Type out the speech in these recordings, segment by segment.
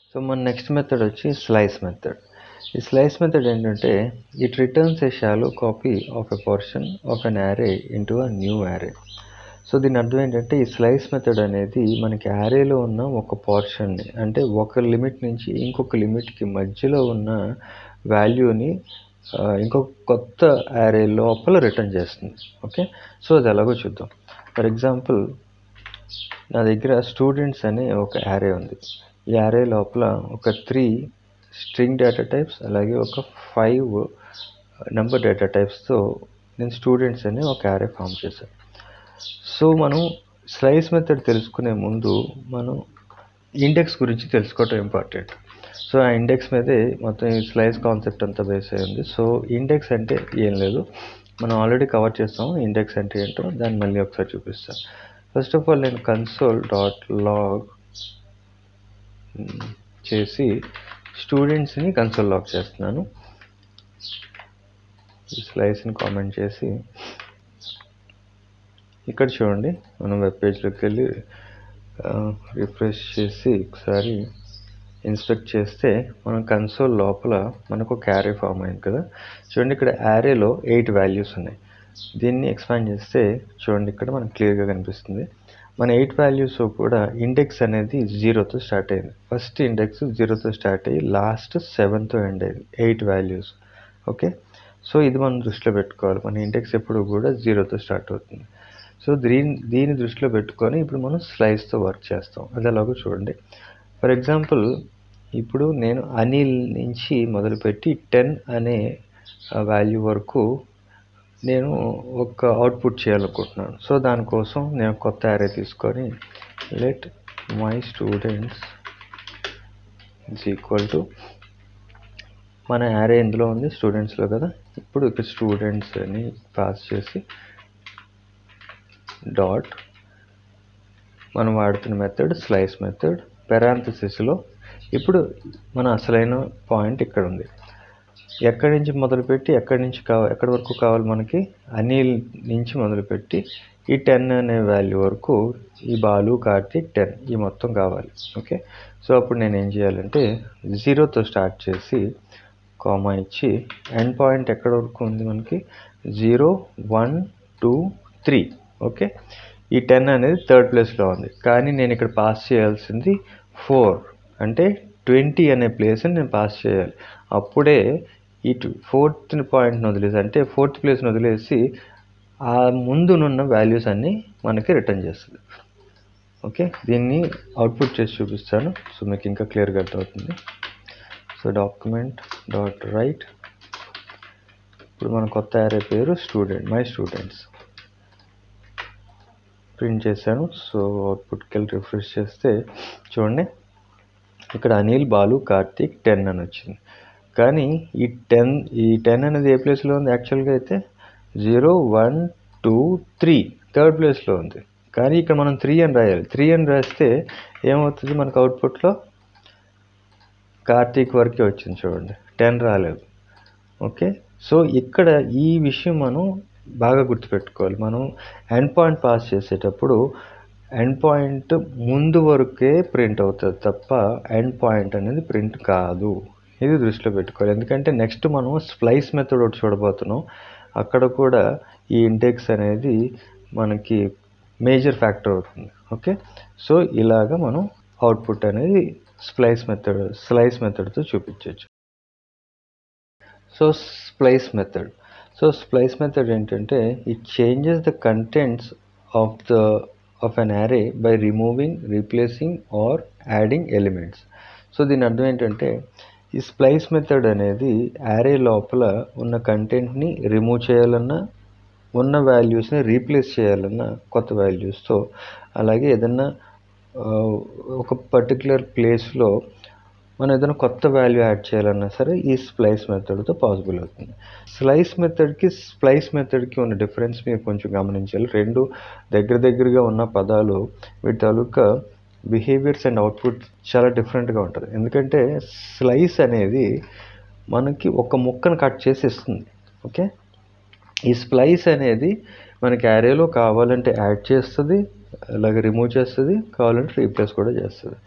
so మన next method వచ్చి slice method ఈ స్లైస్ మెథడ్ ఏంటంటే it returns a shallow copy of a portion of an array into a new array so దీని అర్థం ఏంటంటే ఈ స్లైస్ మెథడ్ అనేది మనకి యారేలో ఉన్న ఒక పోర్షన్ని అంటే ఒక లిమిట్ నుంచి ఇంకొక లిమిట్కి మధ్యలో ఉన్న వాల్యూని ఇంకొక కొత్త యారే లోపల రిటర్న్ చేస్తుంది ఓకే సో అది ఎలాగో చూద్దాం ఫర్ ఎగ్జాంపుల్ నా దగ్గర స్టూడెంట్స్ అనే ఒక యారే ఉంది ఈ యారే లోపల ఒక త్రీ స్ట్రింగ్ డేటా టైప్స్ అలాగే ఒక ఫైవ్ నెంబర్ డేటా టైప్స్తో నేను స్టూడెంట్స్ అని ఒక యారే ఫామ్ చేశాను సో మనం స్లైస్ మెథడ్ తెలుసుకునే ముందు మనం ఇండెక్స్ గురించి తెలుసుకోవటం ఇంపార్టెంట్ సో ఆ ఇండెక్స్ మీదే మొత్తం ఈ స్లైస్ కాన్సెప్ట్ అంతా బేస్ అయి ఉంది సో ఇండెక్స్ అంటే ఏం లేదు మనం ఆల్రెడీ కవర్ చేస్తాం ఇండెక్స్ అంటే ఏంటో దాన్ని మళ్ళీ ఒకసారి చూపిస్తాను ఫస్ట్ ఆఫ్ ఆల్ నేను కన్సోల్ డాట్ లాగ్ చేసి స్టూడెంట్స్ని కన్సోల్ లాగ్ చేస్తున్నాను ఈ స్లైస్ని కామెంట్ చేసి ఇక్కడ చూడండి మనం వెబ్ పేజ్లోకి వెళ్ళి రిఫ్రెష్ చేసి ఒకసారి ఇన్స్పెక్ట్ చేస్తే మనం కన్సోల్ లోపల మనకు ఒక యారే ఫామ్ అయింది కదా చూడండి ఇక్కడ యారేలో ఎయిట్ వాల్యూస్ ఉన్నాయి దీన్ని ఎక్స్పాండ్ చేస్తే చూడండి ఇక్కడ మనకు క్లియర్గా కనిపిస్తుంది మన ఎయిట్ వాల్యూస్ కూడా ఇండెక్స్ అనేది జీరోతో స్టార్ట్ అయింది ఫస్ట్ ఇండెక్స్ జీరోతో స్టార్ట్ అయ్యి లాస్ట్ సెవెన్తో ఎండ్ అయింది ఎయిట్ వాల్యూస్ ఓకే సో ఇది మనం దృష్టిలో పెట్టుకోవాలి మన ఇండెక్స్ ఎప్పుడు కూడా జీరోతో స్టార్ట్ అవుతుంది సో దీని దీని దృష్టిలో పెట్టుకొని ఇప్పుడు మనం స్లైస్తో వర్క్ చేస్తాం అది ఎలాగో చూడండి ఫర్ ఎగ్జాంపుల్ ఇప్పుడు నేను అనిల్ నుంచి మొదలుపెట్టి టెన్ అనే వాల్యూ వరకు నేను ఒక అవుట్పుట్ చేయాలనుకుంటున్నాను సో దానికోసం నేను కొత్త యారే తీసుకొని let my students is equal to మన యారే ఇందులో ఉంది స్టూడెంట్స్లో కదా ఇప్పుడు ఇక్కడ స్టూడెంట్స్ అని పాస్ చేసి డాట్ మనం వాడుతున్న మెథడ్ స్లైస్ మెథడ్ పెరాంథసిస్లో ఇప్పుడు మన అసలైన పాయింట్ ఇక్కడ ఉంది ఎక్కడి నుంచి మొదలుపెట్టి ఎక్కడి నుంచి కావ ఎక్కడి వరకు కావాలి మనకి అనిల్ నుంచి మొదలుపెట్టి ఈ టెన్ అనే వాల్యూ వరకు ఈ బాలు కార్తీక్ టెన్ ఈ మొత్తం కావాలి ఓకే సో అప్పుడు నేను ఏం చేయాలంటే జీరోతో స్టార్ట్ చేసి కామా ఇచ్చి ఎండ్ పాయింట్ ఎక్కడ వరకు ఉంది మనకి zero one two three okay ఈ టెన్ అనేది థర్డ్ ప్లేస్లో ఉంది కానీ నేను ఇక్కడ పాస్ చేయాల్సింది ఫోర్ అంటే ట్వంటీ అనే ప్లేస్ని నేను పాస్ చేయాలి అప్పుడే ఈ ఫోర్త్ పాయింట్ని వదిలేసి అంటే ఫోర్త్ ప్లేస్ని వదిలేసి ఆ ముందునున్న వాల్యూస్ అన్నీ మనకి రిటర్న్ చేస్తుంది ఓకే దీన్ని అవుట్పుట్ చేసి చూపిస్తాను సో మీకు ఇంకా క్లియర్గా అర్థమవుతుంది సో డాక్యుమెంట్ డాట్ రైట్ ఇప్పుడు మన కొత్త యారే పేరు స్టూడెంట్ మై స్టూడెంట్స్ ప్రింట్ చేశాను సో అవుట్పుట్కి వెళ్ళి రిఫ్రెష్ చేస్తే చూడండి ఇక్కడ అనిల్ బాలు కార్తీక్ టెన్ అని వచ్చింది కానీ ఈ టెన్ ఈ టెన్ అనేది ఏ ప్లేస్లో ఉంది యాక్చువల్గా అయితే zero one two three third ప్లేస్లో ఉంది కానీ ఇక్కడ మనం త్రీ అని రాయాలి త్రీ అని రాస్తే ఏమవుతుంది మనకు అవుట్పుట్లో కార్తీక్ వరకే వచ్చింది చూడండి టెన్ రాలేదు ఓకే సో ఇక్కడ ఈ విషయం మనం బాగా గుర్తుపెట్టుకోవాలి మనం ఎండ్ పాయింట్ పాస్ చేసేటప్పుడు ఎండ్ పాయింట్ ముందు వరకే ప్రింట్ అవుతుంది తప్ప ఎండ్ పాయింట్ అనేది ప్రింట్ కాదు ఇది దృష్టిలో పెట్టుకోవాలి ఎందుకంటే నెక్స్ట్ మనం స్ప్లైస్ మెథడ్ ఒకటి చూడబోతున్నాం అక్కడ కూడా ఈ ఇండెక్స్ అనేది మనకి మేజర్ ఫ్యాక్టర్ అవుతుంది ఓకే సో ఇలాగా మనం అవుట్పుట్ అనేది స్ప్లైస్ మెథడ్ స్లైస్ మెథడ్తో చూపించవచ్చు so splice method so splice method ఏంటంటే it changes the contents of the of an array by removing replacing or adding elements so దీని అర్థం ఏంటంటే ఈ స్ప్లైస్ మెథడ్ అనేది యారే లోపల ఉన్న కంటెంట్ని రిమూవ్ చేయాలన్నా ఉన్న వాల్యూస్ని రీప్లేస్ చేయాలన్నా కొత్త వాల్యూస్తో అలాగే ఏదన్నా ఒక పర్టికులర్ ప్లేస్లో మనం ఏదైనా కొత్త వాల్యూ యాడ్ చేయాలన్నా సరే ఈ స్ప్లైస్ మెథడ్తో పాసిబుల్ అవుతుంది స్లైస్ మెథడ్కి స్ప్లైస్ మెథడ్కి ఉన్న డిఫరెన్స్ మీరు కొంచెం గమనించాలి రెండు దగ్గర దగ్గరగా ఉన్న పదాలు వీటి తాలూకా బిహేవియర్స్ అండ్ అవుట్పుట్ చాలా డిఫరెంట్గా ఉంటుంది ఎందుకంటే స్లైస్ అనేది మనకి ఒక ముక్కను కట్ చేసి ఇస్తుంది ఓకే ఈ స్ప్లైస్ అనేది మనకి యారేలో కావాలంటే యాడ్ చేస్తుంది అలాగే రిమూవ్ చేస్తుంది కావాలంటే రీప్లేస్ కూడా చేస్తుంది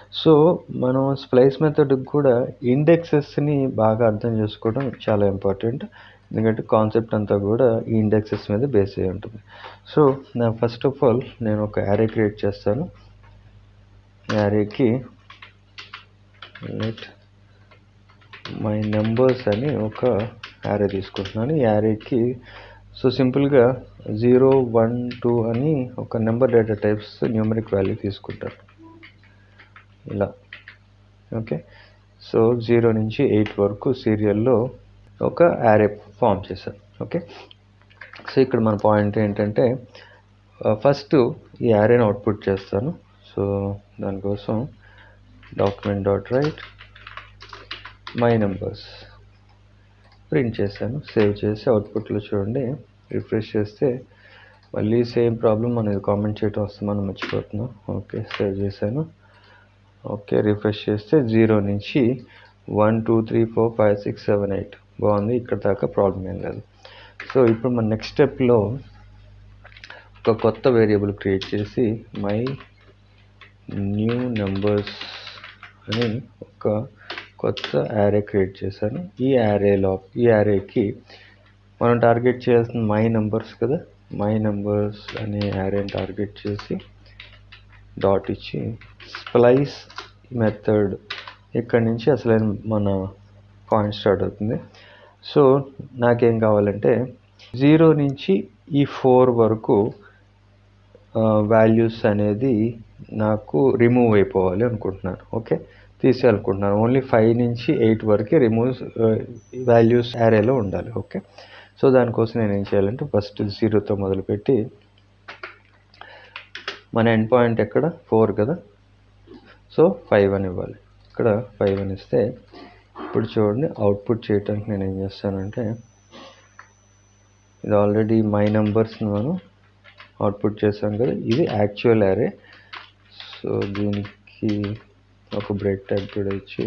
సో మనం స్ప్లైస్ మెథడ్కి కూడా ఇండెక్సెస్ని బాగా అర్థం చేసుకోవడం చాలా ఇంపార్టెంట్ ఎందుకంటే కాన్సెప్ట్ అంతా కూడా ఈ ఇండెక్సెస్ మీద బేస్ అయి ఉంటుంది సో నా ఫస్ట్ ఆఫ్ ఆల్ నేను ఒక యారే క్రియేట్ చేస్తాను యారేకి లెట్ మై నెంబర్స్ అని ఒక యారే తీసుకుంటున్నాను ఈ యారేకి సో సింపుల్గా జీరో వన్ టూ అని ఒక number data types numeric value తీసుకుంటాను ఇలా ఓకే సో జీరో నుంచి ఎయిట్ వరకు సీరియల్లో ఒక యారే ఫామ్ చేశాను ఓకే సో ఇక్కడ మన పాయింట్ ఏంటంటే ఫస్ట్ ఈ యారేని అవుట్పుట్ చేస్తాను సో దానికోసం document dot write my numbers print చేశాను సేవ్ చేసి అవుట్పుట్లో చూడండి రిఫ్రెష్ చేస్తే మళ్ళీ సేమ్ ప్రాబ్లం మనం ఇది కామెంట్ చేయడం వస్తే మనం మర్చిపోతున్నాం ఓకే సేవ్ చేశాను ఓకే రిఫ్రెష్ చేస్తే జీరో నుంచి one two three four five six seven eight బాగుంది ఇక్కడ దాకా ప్రాబ్లం ఏం లేదు సో ఇప్పుడు మన నెక్స్ట్ స్టెప్లో ఒక కొత్త వేరియబుల్ క్రియేట్ చేసి మై న్యూ నెంబర్స్ అని ఒక కొత్త యారే క్రియేట్ చేశాను ఈ యారేలో ఈ యారేకి మనం టార్గెట్ చేయాల్సిన మై నెంబర్స్ కదా మై నెంబర్స్ అనే యారేని టార్గెట్ చేసి డాట్ ఇచ్చి స్ప్లైస్ మెథడ్ ఇక్కడ నుంచి అసలైన మన పాయింట్ స్టార్ట్ అవుతుంది సో నాకేం కావాలంటే జీరో నుంచి ఈ ఫోర్ వరకు వాల్యూస్ అనేది నాకు రిమూవ్ అయిపోవాలి అనుకుంటున్నాను ఓకే తీసేయాలనుకుంటున్నాను ఓన్లీ ఫైవ్ నుంచి ఎయిట్ వరకే రిమూవ్ వాల్యూస్ యారేలో ఉండాలి ఓకే సో దానికోసం నేను ఏం చేయాలంటే ఫస్ట్ జీరోతో మొదలుపెట్టి మన ఎండ్ పాయింట్ ఎక్కడ ఫోర్ కదా సో ఫైవ్ అని ఇవ్వాలి ఇక్కడ ఫైవ్ అని ఇస్తే ఇప్పుడు చూడండి అవుట్పుట్ చేయడానికి నేను ఏం చేస్తానంటే ఇది ఆల్రెడీ మై నెంబర్స్ మనం అవుట్పుట్ చేసాం కదా ఇది యాక్చువల్ యారే సో దీనికి ఒక బ్రేక్ ట్యాగ్ కూడా ఇచ్చి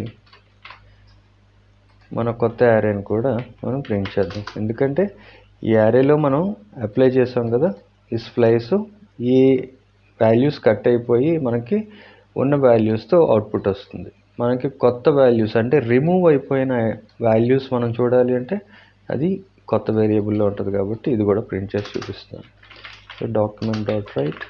మన కొత్త యారేని కూడా మనం ప్రింట్ చేద్దాం ఎందుకంటే ఈ యారేలో మనం అప్లై చేసాం కదా ఈ స్ప్లైస్ ఈ వాల్యూస్ కట్ అయిపోయి మనకి ఉన్న వాల్యూస్తో అవుట్పుట్ వస్తుంది మనకి కొత్త వాల్యూస్ అంటే రిమూవ్ అయిపోయిన వాల్యూస్ మనం చూడాలి అంటే అది కొత్త వేరియబుల్లో ఉంటుంది కాబట్టి ఇది కూడా ప్రింట్ చేసి చూపిస్తాను so document dot write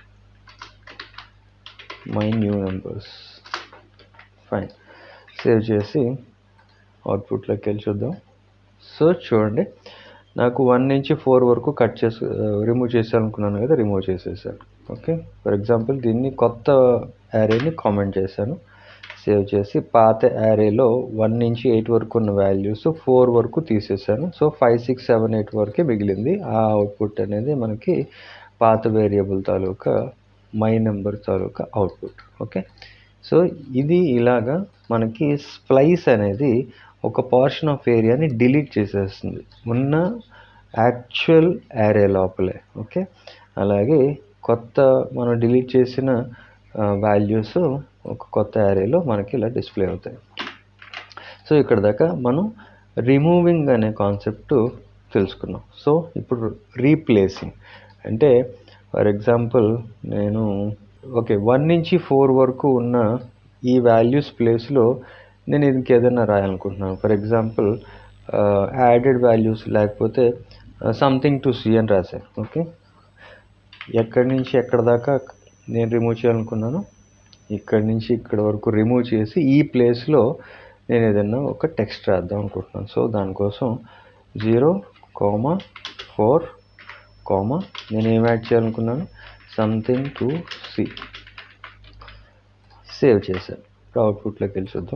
my new numbers fine save చేసి అవుట్పుట్లోకి వెళ్ళి చూద్దాం సో చూడండి నాకు వన్ నుంచి ఫోర్ వరకు కట్ చేసి రిమూవ్ చేసేయాలనుకున్నాను కదా రిమూవ్ చేసేసాను ఓకే ఫర్ ఎగ్జాంపుల్ దీన్ని కొత్త యారేని కామెంట్ చేశాను సేవ్ చేసి పాత యారేలో వన్ నుంచి ఎయిట్ వరకు ఉన్న వాల్యూస్ ఫోర్ వరకు తీసేసాను so five six seven eight వరకే మిగిలింది ఆ అవుట్పుట్ అనేది మనకి పాత వేరియబుల్ తాలూకా మై నెంబర్ తాలూకా అవుట్పుట్ ఓకే సో ఇది ఇలాగా మనకి స్ప్లైస్ అనేది ఒక పోర్షన్ ఆఫ్ ఏరియాని డిలీట్ చేసేస్తుంది ఉన్న యాక్చువల్ యారే లోపలే ఓకే అలాగే కొత్త మనం డిలీట్ చేసిన వాల్యూస్ ఒక కొత్త యారేలో మనకి ఇలా డిస్ప్లే అవుతాయి సో ఇక్కడ దాకా మనం రిమూవింగ్ అనే కాన్సెప్ట్ తెలుసుకున్నాం సో ఇప్పుడు రీప్లేసింగ్ అంటే ఫర్ ఎగ్జాంపుల్ నేను ఓకే వన్ నుంచి ఫోర్ వరకు ఉన్న ఈ వాల్యూస్ ప్లేస్లో నేను ఇంకేదైనా రాయాలనుకుంటున్నాను ఫర్ ఎగ్జాంపుల్ యాడెడ్ వాల్యూస్ లేకపోతే సంథింగ్ టు సి అని రాశాను ఓకే ఎక్కడి నుంచి ఎక్కడ దాకా నేను రిమూవ్ చేయాలనుకున్నాను ఇక్కడి నుంచి ఇక్కడ వరకు రిమూవ్ చేసి ఈ ప్లేస్లో నేను ఏదైనా ఒక టెక్స్ట్ రాద్దాం అనుకుంటున్నాను సో దానికోసం జీరో కోమా ఫోర్ కోమా నేను ఏం యాడ్ చేయాలనుకున్నాను సంథింగ్ టు సి సేవ్ చేశాను ఇప్పుడు అవుట్పుట్లోకి వెళ్ళి చూద్దాం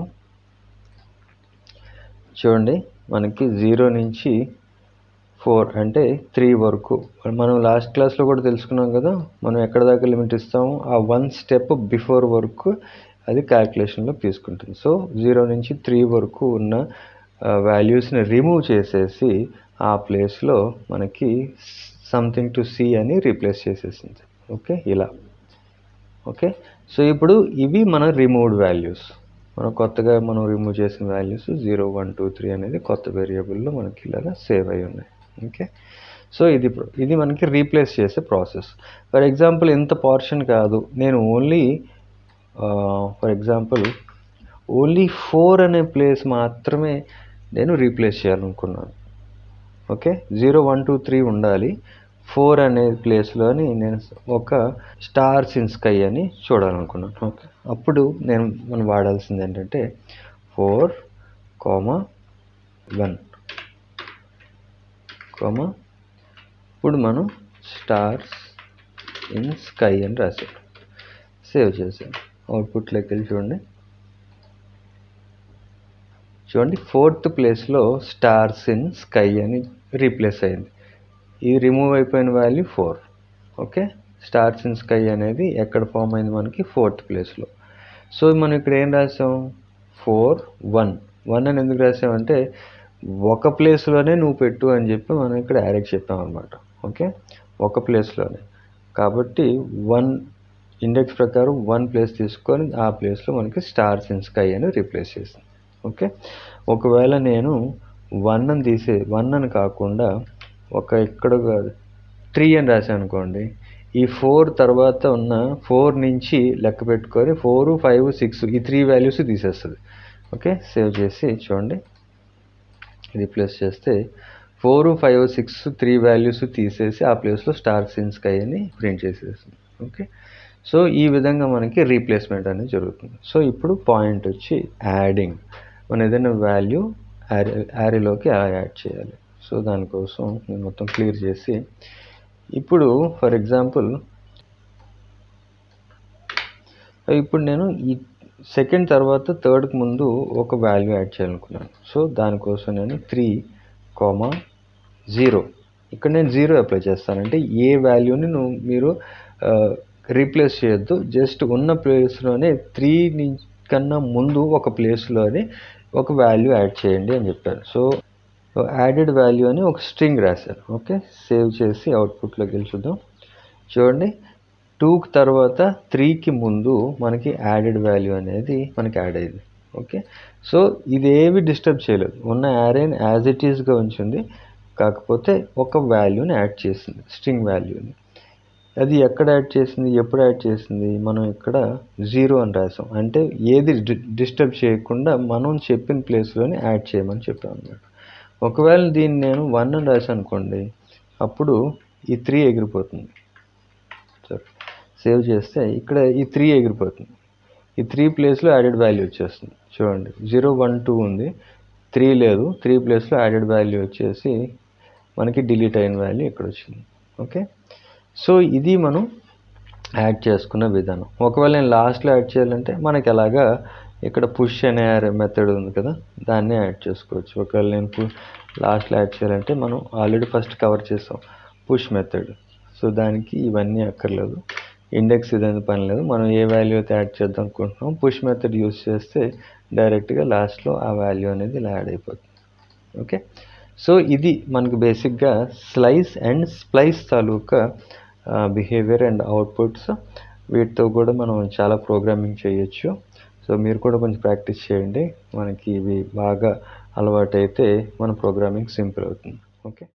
చూడండి మనకి జీరో నుంచి ఫోర్ అంటే త్రీ వరకు మనం లాస్ట్ క్లాస్లో కూడా తెలుసుకున్నాం కదా మనం ఎక్కడ దాకా లిమిట్ ఇస్తాము ఆ వన్ స్టెప్ బిఫోర్ వరకు అది క్యాల్కులేషన్లో తీసుకుంటుంది సో జీరో నుంచి త్రీ వరకు ఉన్న వాల్యూస్ని రిమూవ్ చేసేసి ఆ ప్లేస్లో మనకి సంథింగ్ టు సి అని రీప్లేస్ చేసేసింది ఓకే ఇలా ఓకే సో ఇప్పుడు ఇవి మన రిమూవ్డ్ వాల్యూస్ మనం కొత్తగా మనం రిమూవ్ చేసిన values zero one two three అనేది కొత్త వేరియబుల్లో మనకి ఇలాగా సేవ్ అయి ఉన్నాయి ఓకే సో ఇది ఇది మనకి రీప్లేస్ చేసే ప్రాసెస్ ఫర్ ఎగ్జాంపుల్ ఇంత పోర్షన్ కాదు నేను only for example only four అనే ప్లేస్ మాత్రమే నేను రీప్లేస్ చేయాలనుకున్నాను okay zero one two three ఉండాలి ఫోర్ అనే ప్లేస్లోని నేను ఒక స్టార్స్ ఇన్ స్కై అని చూడాలనుకున్నాను ఓకే అప్పుడు నేను మనం వాడాల్సింది ఏంటంటే ఫోర్ కామా వన్ కామా ఇప్పుడు మనం స్టార్స్ ఇన్ స్కై అని రాసాం సేవ్ చేసాం అవుట్పుట్లోకి వెళ్ళి చూడండి చూడండి ఫోర్త్ ప్లేస్లో స్టార్స్ ఇన్ స్కై అని రీప్లేస్ అయింది ఇది రిమూవ్ అయిపోయిన value four okay stars in sky అనేది ఎక్కడ ఫామ్ అయింది మనకి ఫోర్త్ ప్లేస్లో సో మనం ఇక్కడ ఏం రాసాం ఫోర్ వన్ వన్ అని ఎందుకు రాసామంటే ఒక ప్లేస్లోనే నువ్వు పెట్టు అని చెప్పి మనం ఇక్కడ యారెక్ట్ చెప్పాం అనమాట ఓకే ఒక ప్లేస్లోనే కాబట్టి వన్ ఇండెక్స్ ప్రకారం వన్ ప్లేస్ తీసుకొని ఆ ప్లేస్లో మనకి స్టార్స్ ఇన్ స్కై అని రీప్లేస్ చేసింది ఓకే ఒకవేళ నేను వన్ అని తీసే వన్ అని కాకుండా ఒక ఇక్కడ త్రీ అని రాశాను అనుకోండి ఈ ఫోర్ తర్వాత ఉన్న ఫోర్ నుంచి లెక్క పెట్టుకొని ఫోర్ ఫైవ్ సిక్స్ ఈ త్రీ వాల్యూస్ తీసేస్తుంది ఓకే సేవ్ చేసి చూడండి రీప్లేస్ చేస్తే four five six three values తీసేసి ఆ ప్లేస్లో స్టార్ సిన్ స్కై అని ప్రింట్ చేసేస్తుంది ఓకే సో ఈ విధంగా మనకి రీప్లేస్మెంట్ అనేది జరుగుతుంది సో ఇప్పుడు పాయింట్ వచ్చి యాడింగ్ మనం ఏదైనా వాల్యూ యారీ యారీలోకి ఎలా యాడ్ చేయాలి సో దానికోసం నేను మొత్తం క్లియర్ చేసి ఇప్పుడు ఫర్ ఎగ్జాంపుల్ ఇప్పుడు నేను ఈ సెకండ్ తర్వాత థర్డ్కి ముందు ఒక వాల్యూ యాడ్ చేయాలనుకున్నాను సో దానికోసం నేను త్రీ కామా జీరో ఇక్కడ నేను జీరో అప్లై చేస్తానంటే ఏ వాల్యూని నువ్వు మీరు రీప్లేస్ చేయొద్దు జస్ట్ ఉన్న ప్లేస్లోనే త్రీ కన్నా ముందు ఒక ప్లేస్లోనే ఒక వాల్యూ యాడ్ చేయండి అని చెప్పారు సో యాడెడ్ వాల్యూ అని ఒక స్ట్రింగ్ రాశారు ఓకే సేవ్ చేసి అవుట్పుట్లోకి వెళ్ళి చూద్దాం చూడండి టూకి తర్వాత త్రీకి ముందు మనకి యాడెడ్ వాల్యూ అనేది మనకి యాడ్ అయింది ఓకే సో ఇదేవి డిస్టర్బ్ చేయలేదు ఉన్న యారేని యాజ్ ఇట్ ఈస్గా ఉంచింది కాకపోతే ఒక వాల్యూని యాడ్ చేసింది స్ట్రింగ్ వాల్యూని అది ఎక్కడ యాడ్ చేసింది ఎప్పుడు యాడ్ చేసింది మనం ఇక్కడ జీరో అని రాసాం అంటే ఏది డిస్టర్బ్ చేయకుండా మనం చెప్పిన ప్లేస్లోనే యాడ్ చేయమని చెప్పాం అన్నమాట ఒకవేళ దీన్ని నేను వన్ అని రాశాను అనుకోండి అప్పుడు ఈ త్రీ ఎగిరిపోతుంది సరే సేవ్ చేస్తే ఇక్కడ ఈ త్రీ ఎగిరిపోతుంది ఈ త్రీ ప్లేస్లో యాడెడ్ వాల్యూ వచ్చేస్తుంది చూడండి జీరో వన్ టూ ఉంది త్రీ లేదు త్రీ ప్లేస్లో యాడెడ్ వాల్యూ వచ్చేసి మనకి డిలీట్ అయిన వాల్యూ ఇక్కడ వచ్చింది ఓకే సో ఇది మనం యాడ్ చేసుకున్న విధానం ఒకవేళ నేను లాస్ట్లో యాడ్ చేయాలంటే మనకి ఎలాగా ఇక్కడ పుష్ అనే మెథడ్ ఉంది కదా దాన్ని యాడ్ చేసుకోవచ్చు ఒకవేళ నేను పు లాస్ట్లో యాడ్ చేయాలంటే మనం ఆల్రెడీ ఫస్ట్ కవర్ చేసాం పుష్ మెథడ్ సో దానికి ఇవన్నీ అక్కర్లేదు ఇండెక్స్ ఇదని పని లేదు మనం ఏ వాల్యూ అయితే యాడ్ చేద్దాం అనుకుంటున్నాం పుష్ మెథడ్ యూస్ చేస్తే డైరెక్ట్గా లాస్ట్లో ఆ వాల్యూ అనేది ఇలా యాడ్ అయిపోతుంది ఓకే సో ఇది మనకు బేసిక్గా స్లైస్ అండ్ స్ప్లైస్ తాలూకా బిహేవియర్ అండ్ అవుట్పుట్స్ వీటితో కూడా మనం చాలా ప్రోగ్రామింగ్ చేయొచ్చు సో మీరు కూడా కొంచెం ప్రాక్టీస్ చేయండి మనకి ఇవి బాగా అలవాటైతే మన ప్రోగ్రామింగ్ సింపుల్ అవుతుంది ఓకే